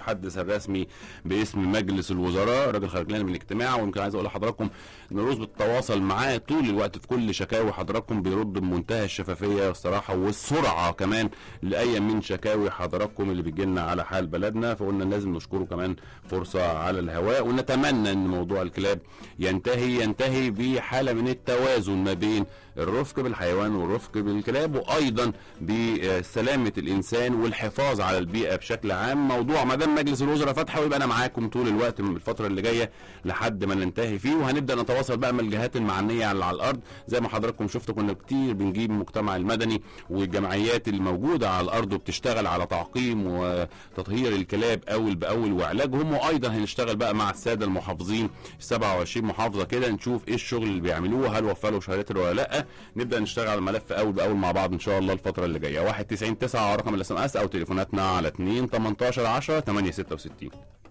المتحدث الرسمي باسم مجلس الوزراء راجل خرج لنا من الاجتماع ويمكن عايز اقول لحضراتكم ان الرز بالتواصل معاه طول الوقت في كل شكاوي حضراتكم بيرد بمنتهى الشفافيه والصراحه والسرعه كمان لاي من شكاوي حضراتكم اللي بتجي لنا على حال بلدنا فقلنا لازم نشكره كمان فرصه على الهواء ونتمنى ان موضوع الكلاب ينتهي ينتهي بحاله من التوازن ما بين الرفق بالحيوان والرفق بالكلاب وايضا بسلامه الانسان والحفاظ على البيئه بشكل عام موضوع ما دام مجلس الوزراء فتحه ويبقى انا معاكم طول الوقت من الفتره اللي جايه لحد ما ننتهي فيه وهنبدا نتواصل بقى مع الجهات المعنيه على على الارض زي ما حضراتكم شفتوا كنا كتير بنجيب المجتمع المدني والجمعيات الموجوده على الارض وبتشتغل على تعقيم وتطهير الكلاب اول باول وعلاجهم وايضا هنشتغل بقى مع الساده المحافظين 27 محافظه كده نشوف ايه الشغل اللي بيعملوه هل وفروا شهادات ولا لا نبدا نشتغل على الملف اول باول مع بعض ان شاء الله الفتره اللي جايه 1 90 9 رقم الاس ام اس او تليفوناتنا على 2 18 10 8 66